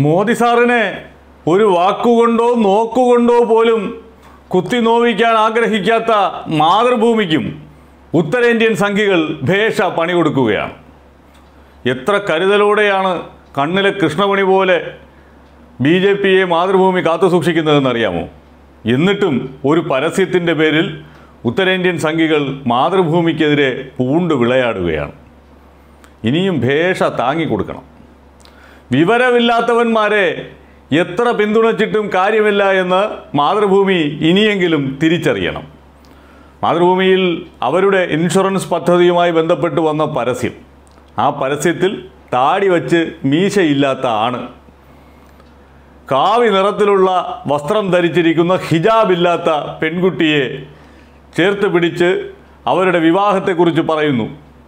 മോദി സാറിനെ ഒരു വാക്കുകൊണ്ടോ നോക്കുകൊണ്ടോ പോലും കുത്തി നോവിക്കാൻ ആഗ്രഹിക്കാത്ത മാതൃഭൂമിക്കും ഉത്തരേന്ത്യൻ സംഘികൾ ഭേഷ പണി കൊടുക്കുകയാണ് എത്ര കരുതലോടെയാണ് കണ്ണിലെ കൃഷ്ണമണി പോലെ ബി ജെ പിയെ മാതൃഭൂമി കാത്തു സൂക്ഷിക്കുന്നതെന്നറിയാമോ എന്നിട്ടും ഒരു പരസ്യത്തിൻ്റെ പേരിൽ ഉത്തരേന്ത്യൻ സംഘികൾ മാതൃഭൂമിക്കെതിരെ പൂണ്ട് വിളയാടുകയാണ് ഇനിയും ഭേഷ താങ്ങിക്കൊടുക്കണം വിവരമില്ലാത്തവന്മാരെ എത്ര പിന്തുണച്ചിട്ടും കാര്യമില്ല എന്ന് മാതൃഭൂമി ഇനിയെങ്കിലും തിരിച്ചറിയണം മാതൃഭൂമിയിൽ അവരുടെ ഇൻഷുറൻസ് പദ്ധതിയുമായി ബന്ധപ്പെട്ട് വന്ന പരസ്യം ആ പരസ്യത്തിൽ താടി വച്ച് മീശയില്ലാത്ത ആണ് കാവി നിറത്തിലുള്ള വസ്ത്രം ധരിച്ചിരിക്കുന്ന ഹിജാബില്ലാത്ത പെൺകുട്ടിയെ ചേർത്ത് പിടിച്ച് അവരുടെ വിവാഹത്തെക്കുറിച്ച് പറയുന്നു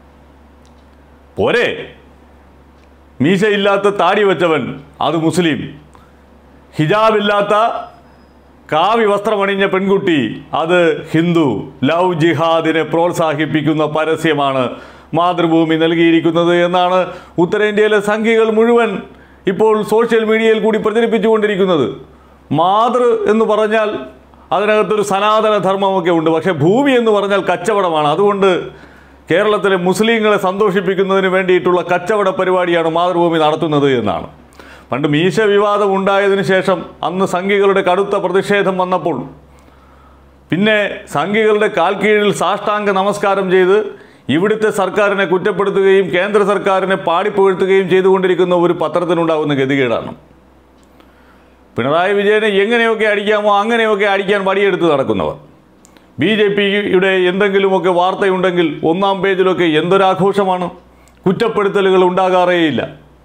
പോരെ മീശയില്ലാത്ത താടി വെച്ചവൻ അത് മുസ്ലിം ഹിജാബില്ലാത്ത കാവി വസ്ത്രമണിഞ്ഞ പെൺകുട്ടി അത് ഹിന്ദു ലവ് ജിഹാദിനെ പ്രോത്സാഹിപ്പിക്കുന്ന പരസ്യമാണ് മാതൃഭൂമി നൽകിയിരിക്കുന്നത് എന്നാണ് ഉത്തരേന്ത്യയിലെ സംഘികൾ മുഴുവൻ ഇപ്പോൾ സോഷ്യൽ മീഡിയയിൽ കൂടി പ്രചരിപ്പിച്ചുകൊണ്ടിരിക്കുന്നത് മാതൃ എന്ന് പറഞ്ഞാൽ അതിനകത്തൊരു സനാതന ധർമ്മമൊക്കെ ഉണ്ട് പക്ഷേ ഭൂമി എന്ന് പറഞ്ഞാൽ കച്ചവടമാണ് അതുകൊണ്ട് കേരളത്തിലെ മുസ്ലിങ്ങളെ സന്തോഷിപ്പിക്കുന്നതിന് വേണ്ടിയിട്ടുള്ള കച്ചവട പരിപാടിയാണ് മാതൃഭൂമി നടത്തുന്നത് എന്നാണ് പണ്ട് മീശ വിവാദം ഉണ്ടായതിനു ശേഷം അന്ന് സംഘികളുടെ കടുത്ത പ്രതിഷേധം വന്നപ്പോൾ പിന്നെ സംഘികളുടെ കാൽ കീഴിൽ സാഷ്ടാംഗ നമസ്കാരം ചെയ്ത് ഇവിടുത്തെ സർക്കാരിനെ കുറ്റപ്പെടുത്തുകയും കേന്ദ്ര സർക്കാരിനെ പാടിപ്പുകഴ്ത്തുകയും ചെയ്തുകൊണ്ടിരിക്കുന്ന ഒരു പത്രത്തിനുണ്ടാകുന്ന ഗതികേടാണ് പിണറായി വിജയനെ എങ്ങനെയൊക്കെ അടിക്കാമോ അങ്ങനെയൊക്കെ അടിക്കാൻ വടിയെടുത്ത് നടക്കുന്നവർ ബി ജെ പിയുടെ എന്തെങ്കിലുമൊക്കെ വാർത്തയുണ്ടെങ്കിൽ ഒന്നാം പേജിലൊക്കെ എന്തൊരാഘോഷമാണ് കുറ്റപ്പെടുത്തലുകൾ ഉണ്ടാകാറേയില്ല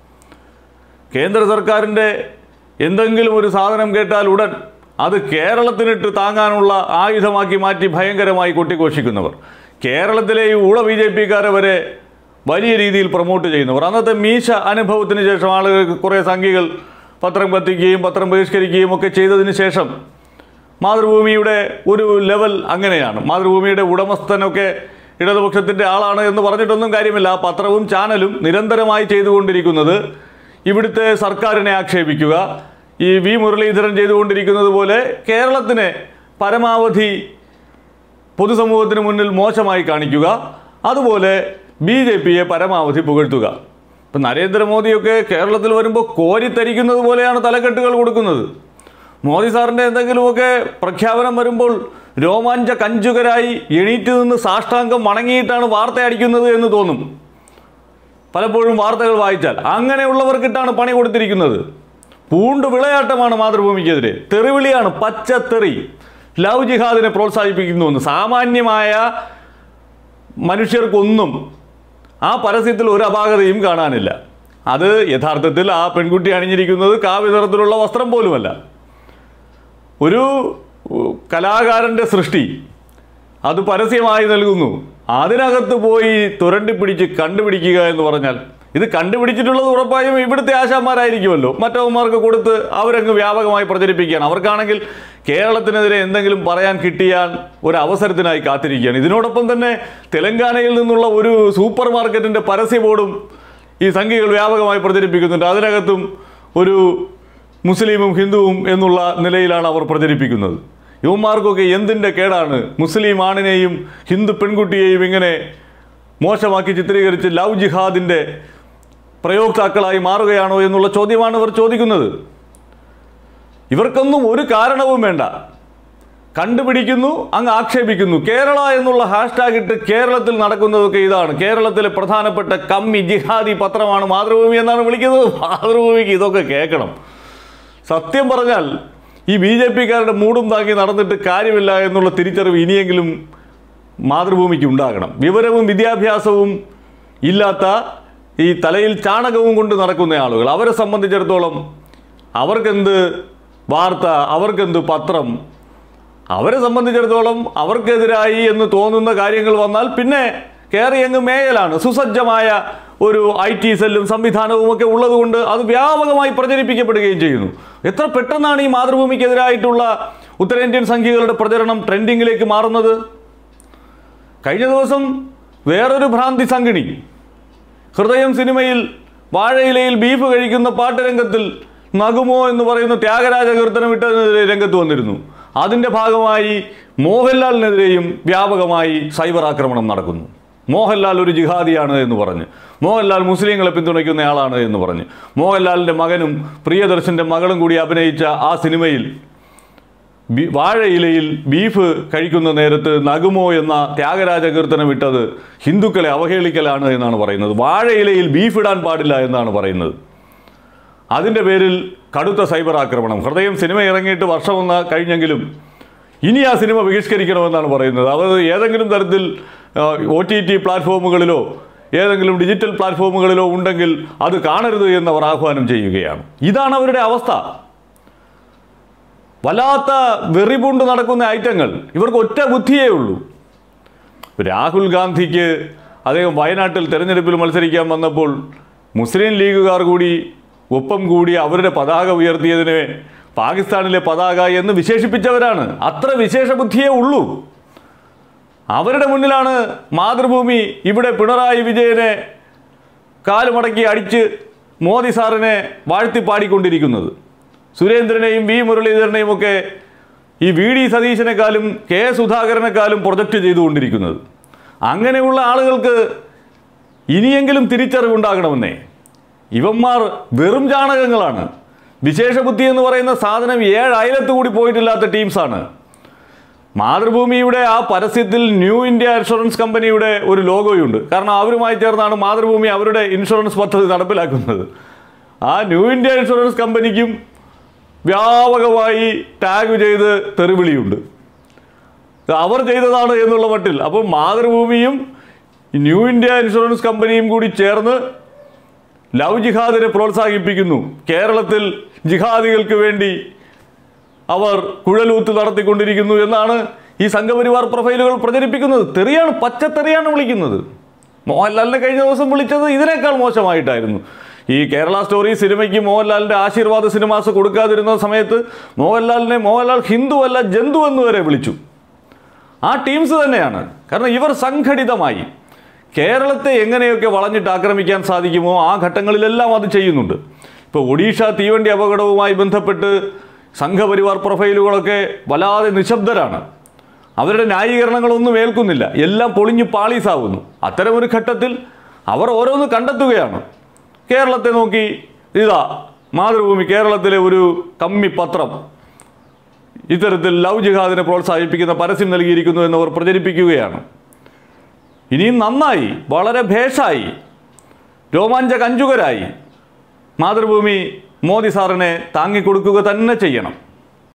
കേന്ദ്ര സർക്കാരിൻ്റെ എന്തെങ്കിലും ഒരു സാധനം കേട്ടാൽ ഉടൻ അത് കേരളത്തിനിട്ട് താങ്ങാനുള്ള ആയുധമാക്കി മാറ്റി ഭയങ്കരമായി കൊട്ടിഘോഷിക്കുന്നവർ കേരളത്തിലെ ഈ ഊള ബി ജെ പിക്കാരെ വരെ വലിയ രീതിയിൽ പ്രൊമോട്ട് ചെയ്യുന്നവർ അന്നത്തെ മീശ അനുഭവത്തിന് ശേഷം ആളുകൾക്ക് കുറേ സംഖ്യകൾ പത്രം കത്തിക്കുകയും പത്രം ബഹിഷ്കരിക്കുകയും ഒക്കെ ചെയ്തതിന് ശേഷം മാതൃഭൂമിയുടെ ഒരു ലെവൽ അങ്ങനെയാണ് മാതൃഭൂമിയുടെ ഉടമസ്ഥനൊക്കെ ഇടതുപക്ഷത്തിൻ്റെ ആളാണ് എന്ന് പറഞ്ഞിട്ടൊന്നും കാര്യമില്ല ആ പത്രവും ചാനലും നിരന്തരമായി ചെയ്തുകൊണ്ടിരിക്കുന്നത് ഇവിടുത്തെ സർക്കാരിനെ ആക്ഷേപിക്കുക ഈ വി മുരളീധരൻ ചെയ്തുകൊണ്ടിരിക്കുന്നത് പോലെ കേരളത്തിനെ പരമാവധി പൊതുസമൂഹത്തിന് മുന്നിൽ മോശമായി കാണിക്കുക അതുപോലെ ബി ജെ പിയെ പരമാവധി പുകഴ്ത്തുക ഇപ്പം നരേന്ദ്രമോദിയൊക്കെ കേരളത്തിൽ വരുമ്പോൾ കോരിത്തരിക്കുന്നത് പോലെയാണ് തലക്കെട്ടുകൾ കൊടുക്കുന്നത് മോദി സാറിൻ്റെ എന്തെങ്കിലുമൊക്കെ പ്രഖ്യാപനം വരുമ്പോൾ രോമാഞ്ച കഞ്ചുകരായി എണീറ്റ് നിന്ന് സാഷ്ടാംഗം മണങ്ങിയിട്ടാണ് വാർത്ത അടിക്കുന്നത് എന്ന് തോന്നും പലപ്പോഴും വാർത്തകൾ വായിച്ചാൽ അങ്ങനെയുള്ളവർക്കിട്ടാണ് പണി കൊടുത്തിരിക്കുന്നത് പൂണ്ട് വിളയാട്ടമാണ് മാതൃഭൂമിക്കെതിരെ തെറിവിളിയാണ് പച്ചത്തെറി ലവ് ജിഹാദിനെ പ്രോത്സാഹിപ്പിക്കുന്നുവെന്ന് സാമാന്യമായ മനുഷ്യർക്കൊന്നും ആ പരസ്യത്തിൽ ഒരു അപാകതയും കാണാനില്ല അത് യഥാർത്ഥത്തിൽ ആ പെൺകുട്ടി അണിഞ്ഞിരിക്കുന്നത് കാവ്യ നിറത്തിലുള്ള വസ്ത്രം പോലുമല്ല ഒരു ഉ, കലാകാരൻ്റെ സൃഷ്ടി അത് പരസ്യമായി നൽകുന്നു അതിനകത്ത് പോയി തുരണ്ടി പിടിച്ച് കണ്ടുപിടിക്കുക എന്ന് പറഞ്ഞാൽ ഇത് കണ്ടുപിടിച്ചിട്ടുള്ളത് ഉറപ്പായും ഇവിടുത്തെ ആശാന്മാരായിരിക്കുമല്ലോ മറ്റവന്മാർക്ക് കൊടുത്ത് അവരങ്ങ് വ്യാപകമായി പ്രചരിപ്പിക്കുകയാണ് അവർക്കാണെങ്കിൽ കേരളത്തിനെതിരെ എന്തെങ്കിലും പറയാൻ കിട്ടിയാൽ ഒരു അവസരത്തിനായി കാത്തിരിക്കുകയാണ് ഇതിനോടൊപ്പം തന്നെ തെലങ്കാനയിൽ നിന്നുള്ള ഒരു സൂപ്പർ മാർക്കറ്റിൻ്റെ പരസ്യ ബോർഡും ഈ സംഖ്യകൾ വ്യാപകമായി പ്രചരിപ്പിക്കുന്നുണ്ട് അതിനകത്തും ഒരു മുസ്ലിമും ഹിന്ദുവും എന്നുള്ള നിലയിലാണ് അവർ പ്രചരിപ്പിക്കുന്നത് യുവന്മാർക്കൊക്കെ എന്തിൻ്റെ കേടാണ് മുസ്ലിം ആണിനെയും ഹിന്ദു പെൺകുട്ടിയെയും ഇങ്ങനെ മോശമാക്കി ചിത്രീകരിച്ച് ലവ് ജിഹാദിൻ്റെ പ്രയോക്താക്കളായി മാറുകയാണോ എന്നുള്ള ചോദ്യമാണ് ഇവർ ചോദിക്കുന്നത് ഇവർക്കൊന്നും ഒരു കാരണവും വേണ്ട കണ്ടുപിടിക്കുന്നു അങ്ങ് ആക്ഷേപിക്കുന്നു കേരള എന്നുള്ള ഹാഷ്ടാഗ് ഇട്ട് കേരളത്തിൽ നടക്കുന്നതൊക്കെ ഇതാണ് കേരളത്തിലെ പ്രധാനപ്പെട്ട കമ്മി ജിഹാദി പത്രമാണ് മാതൃഭൂമി എന്നാണ് വിളിക്കുന്നത് മാതൃഭൂമിക്ക് ഇതൊക്കെ കേൾക്കണം സത്യം പറഞ്ഞാൽ ഈ ബി ജെ പിക്കാരുടെ മൂടും താങ്ങി നടന്നിട്ട് കാര്യമില്ല എന്നുള്ള തിരിച്ചറിവ് ഇനിയെങ്കിലും മാതൃഭൂമിക്ക് ഉണ്ടാകണം വിവരവും വിദ്യാഭ്യാസവും ഇല്ലാത്ത ഈ തലയിൽ ചാണകവും കൊണ്ട് നടക്കുന്ന ആളുകൾ അവരെ സംബന്ധിച്ചിടത്തോളം അവർക്കെന്ത് വാർത്ത അവർക്കെന്ത് പത്രം അവരെ സംബന്ധിച്ചിടത്തോളം അവർക്കെതിരായി എന്ന് തോന്നുന്ന കാര്യങ്ങൾ വന്നാൽ പിന്നെ കയറി അങ്ങ് മേയലാണ് സുസജ്ജമായ ഒരു ഐ ടി സെല്ലും സംവിധാനവും ഒക്കെ ഉള്ളതുകൊണ്ട് അത് വ്യാപകമായി പ്രചരിപ്പിക്കപ്പെടുകയും ചെയ്യുന്നു എത്ര പെട്ടെന്നാണ് ഈ മാതൃഭൂമിക്കെതിരായിട്ടുള്ള ഉത്തരേന്ത്യൻ സംഖ്യകളുടെ പ്രചരണം ട്രെൻഡിങ്ങിലേക്ക് മാറുന്നത് കഴിഞ്ഞ ദിവസം വേറൊരു ഭ്രാന്തി സംഘിണി ഹൃദയം സിനിമയിൽ വാഴയിലയിൽ ബീഫ് കഴിക്കുന്ന പാട്ട് രംഗത്തിൽ നഗുമോ എന്ന് പറയുന്ന ത്യാഗരാജ കീർത്തനം ഇട്ടതിനെതിരെ രംഗത്ത് വന്നിരുന്നു അതിൻ്റെ ഭാഗമായി മോഹൻലാലിനെതിരെയും വ്യാപകമായി സൈബർ ആക്രമണം നടക്കുന്നു മോഹൻലാൽ ഒരു ജിഹാദിയാണ് എന്ന് പറഞ്ഞ് മോഹൻലാൽ മുസ്ലിങ്ങളെ പിന്തുണയ്ക്കുന്നയാളാണ് എന്ന് പറഞ്ഞ് മോഹൻലാലിൻ്റെ മകനും പ്രിയദർശൻ്റെ മകളും കൂടി അഭിനയിച്ച ആ സിനിമയിൽ ബി- വാഴയിലയിൽ ബീഫ് കഴിക്കുന്ന നേരത്ത് നഗുമോ എന്ന ത്യാഗരാജ കീർത്തനം ഇട്ടത് ഹിന്ദുക്കളെ അവഹേളിക്കലാണ് എന്നാണ് പറയുന്നത് വാഴയിലയിൽ ബീഫ് ഇടാൻ പാടില്ല എന്നാണ് പറയുന്നത് അതിൻ്റെ പേരിൽ കടുത്ത സൈബർ ആക്രമണം ഹൃദയം സിനിമ ഇറങ്ങിയിട്ട് വർഷമൊന്ന് കഴിഞ്ഞെങ്കിലും ഇനി ആ സിനിമ ബഹിഷ്കരിക്കണമെന്നാണ് പറയുന്നത് അവർ ഏതെങ്കിലും തരത്തിൽ ഒ ടി ടി പ്ലാറ്റ്ഫോമുകളിലോ ഏതെങ്കിലും ഡിജിറ്റൽ പ്ലാറ്റ്ഫോമുകളിലോ ഉണ്ടെങ്കിൽ അത് കാണരുത് എന്നവർ ആഹ്വാനം ചെയ്യുകയാണ് ഇതാണ് അവരുടെ അവസ്ഥ വല്ലാത്ത വെറിപൂണ്ട് നടക്കുന്ന ഐറ്റങ്ങൾ ഇവർക്ക് ഒറ്റ ബുദ്ധിയേ ഉള്ളൂ രാഹുൽ ഗാന്ധിക്ക് അദ്ദേഹം വയനാട്ടിൽ തെരഞ്ഞെടുപ്പിൽ മത്സരിക്കാൻ വന്നപ്പോൾ മുസ്ലിം ലീഗുകാർ കൂടി ഒപ്പം കൂടി അവരുടെ പതാക ഉയർത്തിയതിനെ പാകിസ്ഥാനിലെ പതാക എന്ന് വിശേഷിപ്പിച്ചവരാണ് അത്ര വിശേഷ ബുദ്ധിയേ ഉള്ളൂ അവരുടെ മുന്നിലാണ് മാതൃഭൂമി ഇവിടെ പിണറായി വിജയനെ കാലുമടക്കി അടിച്ച് മോദി സാറിനെ വാഴ്ത്തി പാടിക്കൊണ്ടിരിക്കുന്നത് സുരേന്ദ്രനെയും വി മുരളീധരനെയും ഒക്കെ ഈ വി ഡി സതീശനെക്കാളും കെ സുധാകരനെക്കാളും പ്രൊജക്റ്റ് ചെയ്തുകൊണ്ടിരിക്കുന്നത് അങ്ങനെയുള്ള ആളുകൾക്ക് ഇനിയെങ്കിലും തിരിച്ചറിവുണ്ടാകണമെന്നേ ഇവന്മാർ വെറും ചാണകങ്ങളാണ് വിശേഷബുദ്ധി എന്ന് പറയുന്ന സാധനം ഏഴ് അയലത്ത് കൂടി പോയിട്ടില്ലാത്ത ടീംസാണ് മാതൃഭൂമിയുടെ ആ പരസ്യത്തിൽ ന്യൂ ഇന്ത്യ ഇൻഷുറൻസ് കമ്പനിയുടെ ഒരു ലോഗോയുണ്ട് കാരണം അവരുമായി ചേർന്നാണ് മാതൃഭൂമി അവരുടെ ഇൻഷുറൻസ് പദ്ധതി നടപ്പിലാക്കുന്നത് ആ ന്യൂ ഇന്ത്യ ഇൻഷുറൻസ് കമ്പനിക്കും വ്യാപകമായി ടാഗ് ചെയ്ത് തെറിവിളിയുണ്ട് ഇത് അവർ ചെയ്തതാണ് എന്നുള്ള മട്ടിൽ അപ്പോൾ മാതൃഭൂമിയും ന്യൂ ഇന്ത്യ ഇൻഷുറൻസ് കമ്പനിയും കൂടി ചേർന്ന് ലവ് ജിഹാദിനെ പ്രോത്സാഹിപ്പിക്കുന്നു കേരളത്തിൽ ജിഹാദികൾക്ക് വേണ്ടി അവർ കുഴലൂത്ത് നടത്തിക്കൊണ്ടിരിക്കുന്നു എന്നാണ് ഈ സംഘപരിവാർ പ്രൊഫൈലുകൾ പ്രചരിപ്പിക്കുന്നത് തെറിയാണ് പച്ചത്തെറിയാണ് വിളിക്കുന്നത് മോഹൻലാലിനെ കഴിഞ്ഞ ദിവസം വിളിച്ചത് ഇതിനേക്കാൾ മോശമായിട്ടായിരുന്നു ഈ കേരള സ്റ്റോറി സിനിമയ്ക്ക് മോഹൻലാലിൻ്റെ ആശീർവാദ സിനിമാസ് കൊടുക്കാതിരുന്ന സമയത്ത് മോഹൻലാലിനെ മോഹൻലാൽ ഹിന്ദു അല്ല ജന്തു എന്ന് വരെ വിളിച്ചു ആ ടീംസ് തന്നെയാണ് കാരണം ഇവർ സംഘടിതമായി കേരളത്തെ എങ്ങനെയൊക്കെ വളഞ്ഞിട്ട് ആക്രമിക്കാൻ സാധിക്കുമോ ആ ഘട്ടങ്ങളിലെല്ലാം അത് ചെയ്യുന്നുണ്ട് ഇപ്പോൾ ഒഡീഷ തീവണ്ടി അപകടവുമായി ബന്ധപ്പെട്ട് സംഘപരിവാർ പ്രൊഫൈലുകളൊക്കെ വല്ലാതെ നിശബ്ദരാണ് അവരുടെ ന്യായീകരണങ്ങളൊന്നും ഏൽക്കുന്നില്ല എല്ലാം പൊളിഞ്ഞു പാളീസാവുന്നു അത്തരമൊരു ഘട്ടത്തിൽ അവർ ഓരോന്ന് കണ്ടെത്തുകയാണ് കേരളത്തെ നോക്കി ഇതാ മാതൃഭൂമി കേരളത്തിലെ ഒരു കമ്മി പത്രം ഇത്തരത്തിൽ ലവ് ജിഹാദിനെ പ്രോത്സാഹിപ്പിക്കുന്ന പരസ്യം നൽകിയിരിക്കുന്നു എന്നവർ പ്രചരിപ്പിക്കുകയാണ് ഇനിയും നന്നായി വളരെ ഭേഷായി രോമാഞ്ച കഞ്ചുകരായി മാതൃഭൂമി മോദി സാറിനെ താങ്ങിക്കൊടുക്കുക തന്നെ ചെയ്യണം